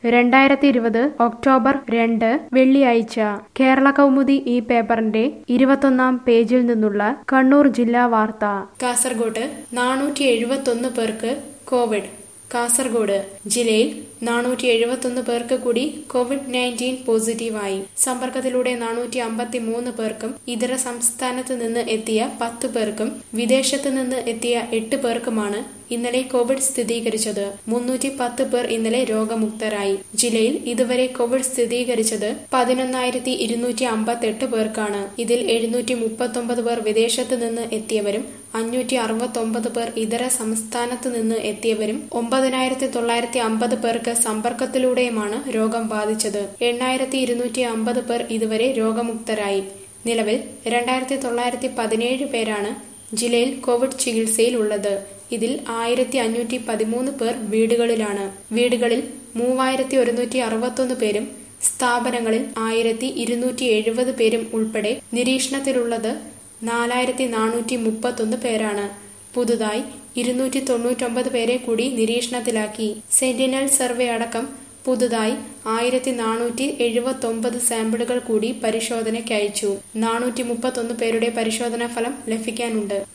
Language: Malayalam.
രണ്ടായിരത്തി ഇരുപത് ഒക്ടോബർ രണ്ട് വെള്ളിയാഴ്ച കേരള കൗമുദി ഈ പേപ്പറിന്റെ ഇരുപത്തൊന്നാം പേജിൽ നിന്നുള്ള കണ്ണൂർ ജില്ലാ വാർത്ത കാസർഗോഡ് നാനൂറ്റി എഴുപത്തൊന്ന് പേർക്ക് കോവിഡ് കാസർഗോഡ് ജില്ലയിൽ നാനൂറ്റി എഴുപത്തൊന്ന് പേർക്ക് കൂടി കോവിഡ് നയൻറ്റീൻ പോസിറ്റീവായി സമ്പർക്കത്തിലൂടെ നാനൂറ്റി അമ്പത്തി മൂന്ന് പേർക്കും ഇതര സംസ്ഥാനത്ത് നിന്ന് എത്തിയ പത്ത് പേർക്കും വിദേശത്ത് നിന്ന് എത്തിയ എട്ട് പേർക്കുമാണ് ഇന്നലെ കോവിഡ് സ്ഥിരീകരിച്ചത് മുന്നൂറ്റി പത്ത് പേർ ഇന്നലെ രോഗമുക്തരായി ജില്ലയിൽ ഇതുവരെ കോവിഡ് സ്ഥിരീകരിച്ചത് പതിനൊന്നായിരത്തി ഇരുന്നൂറ്റി അമ്പത്തി എട്ട് പേർക്കാണ് ഇതിൽ എഴുന്നൂറ്റി മുപ്പത്തൊമ്പത് പേർ വിദേശത്ത് നിന്ന് എത്തിയവരും അഞ്ഞൂറ്റി അറുപത്തൊമ്പത് പേർ ഇതര സംസ്ഥാനത്ത് നിന്ന് എത്തിയവരും ഒമ്പതിനായിരത്തി തൊള്ളായിരത്തി അമ്പത് പേർക്ക് സമ്പർക്കത്തിലൂടെയുമാണ് രോഗം ബാധിച്ചത് എണ്ണായിരത്തി ഇരുന്നൂറ്റി അമ്പത് പേർ ഇതുവരെ രോഗമുക്തരായി നിലവിൽ രണ്ടായിരത്തി തൊള്ളായിരത്തി പതിനേഴ് പേരാണ് ജില്ലയിൽ കോവിഡ് ചികിത്സയിൽ ഉള്ളത് ഇതിൽ ആയിരത്തി അഞ്ഞൂറ്റി പതിമൂന്ന് പേർ വീടുകളിലാണ് വീടുകളിൽ മൂവായിരത്തി ഒരുന്നൂറ്റി അറുപത്തൊന്ന് പേരും സ്ഥാപനങ്ങളിൽ ആയിരത്തി ഇരുന്നൂറ്റി എഴുപത് പേരും ഉൾപ്പെടെ നിരീക്ഷണത്തിലുള്ളത് നാലായിരത്തി നാനൂറ്റി മുപ്പത്തൊന്ന് പേരാണ് പുതുതായി ഇരുന്നൂറ്റി തൊണ്ണൂറ്റൊമ്പത് പേരെ കൂടി നിരീക്ഷണത്തിലാക്കി സെന്റിനൽ സർവേ അടക്കം പുതുതായി ആയിരത്തി നാനൂറ്റി എഴുപത്തൊമ്പത് സാമ്പിളുകൾ കൂടി പരിശോധനയ്ക്കയച്ചു നാനൂറ്റി മുപ്പത്തൊന്ന് പേരുടെ പരിശോധനാ ഫലം ലഭിക്കാനുണ്ട്